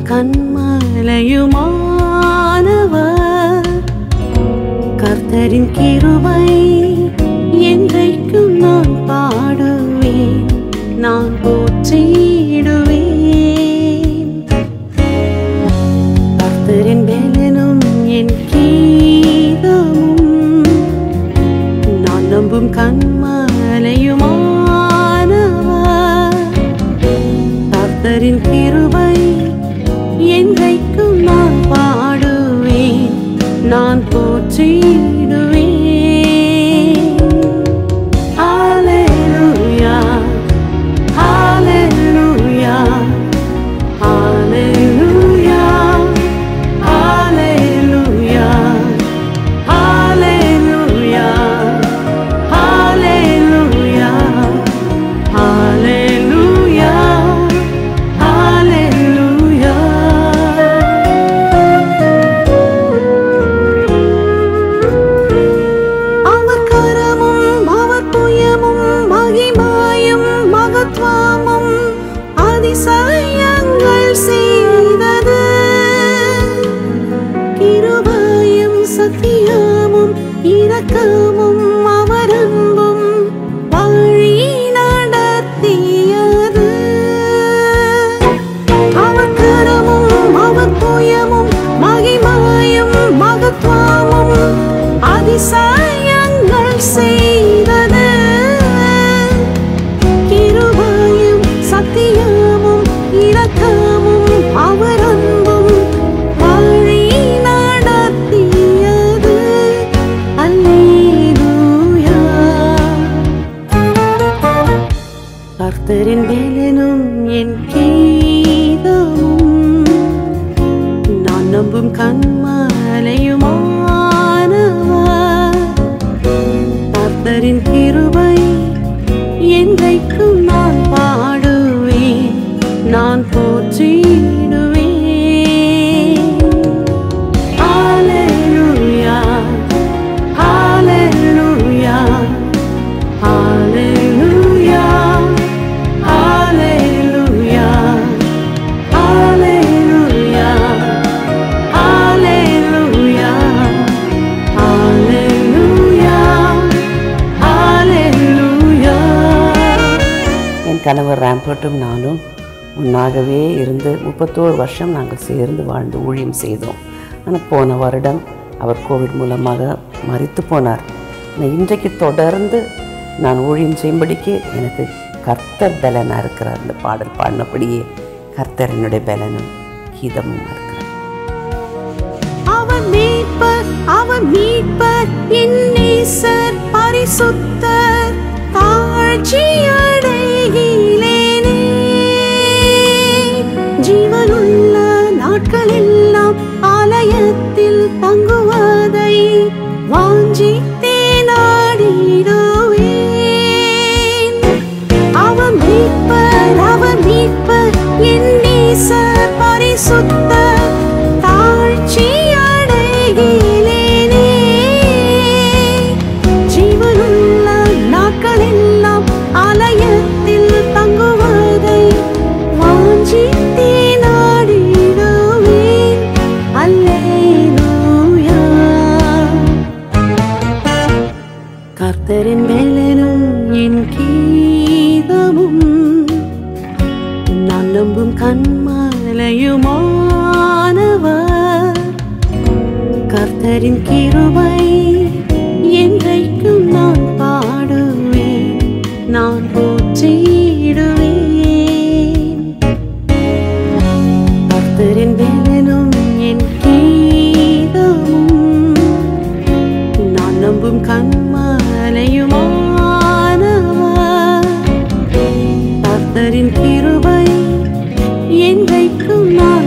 கண்மலையுமானவர் கர்த்தரின் கிருபை என்றைக்கும் நான் பாடுவேன் நான் போற்றிடுவேன் கர்த்தரின் பெலனும் என் கீதமும் நான் நம்பும் கண்மலையுமானவர் கர்த்தரின் கிருபை என்றைக்கும் நான் பாடுவேன் நான் போற்றிடுவேன் Hallelujah, hallelujah, hallelujah, hallelujah, hallelujah, hallelujah, hallelujah, hallelujah. அவர் கரமும் அவர் புயமும் மகிமாயும் மகத்துவமும் அதிசயங்கள் செய்தது கிருபையும் சத்தியமும் இரக்கமும் அவர் அன்பும் வழி நடத்தியது அவர் கரமும் அவர் புயமும் மகிமாயும் மகத்துவமும் அதிசயங்கள் செய்தது கிருபையும் சத்தியமும் இரக்கமும் அவர் அன்பும் வழி நடத்தியது அல்லேலூயா கர்த்தரின் வேலனும் என் கீதமும் நான் நம்பும் கண்மலையுமானவர் கர்த்தரின் கிருபை என்றைக்கும் நான் பாடுவேன் நான் போற்றிடுவேன் Hallelujah, hallelujah, hallelujah, hallelujah, hallelujah, hallelujah, hallelujah, hallelujah. என் கணவர் ராம்பர்ட்டும் நானும் ஒன்றாகவே இருந்து முப்பத்தோரு வருஷம் நாங்கள் சேர்ந்து வாழ்ந்து ஊழியம் செய்தோம் ஆனால் போன வருடம் அவர் கோவிட் மூலமாக மறித்து போனார் ஆனால் இன்றைக்கு தொடர்ந்து நான் ஊழியம் செய்யும்படிக்கு எனக்கு கர்த்தர் பலனாக இருக்கிறார் இந்த பாடல் பாடினபடியே கர்த்தர் என்னுடைய பலனும் கீதமும் இருக்கிறார் அவர் மீட்பர் அவர் மீட்பர் என் நேசர் பரிசுத்தர் தாழ்ச்சி அடைகிலேனே ஜீவனுள்ள நாட்களெல்லாம் ஆலயத்தில் தங்குவதை வாஞ்சித்தே நாடிடுவேன் அவர் மீட்பர் அவர் மீட்பர் என் நேசர் பரிசுத்தர் தாழ்ச்சி அடைகிலேனே ஜீவனுள்ள நாட்களெல்லாம் ஆலயத்தில் தங்குவதை வாஞ்சித்தே நாடிடுவேன் அல்லேலூயா கர்த்தரின் வேலனும் என் கீதமும் நான் நம்பும் கண்மலையுமானவர் கர்த்தரின் கிருபை என்றைக்கும் நான் பாடுவேன் நான் போற்றிடுவேன் கர்த்தரின் வேலனும் என் கீதமும் நான் நம்பும் கண்மலையுமானவர் கர்த்தரின் கிருபை என்றைக்கும் நான்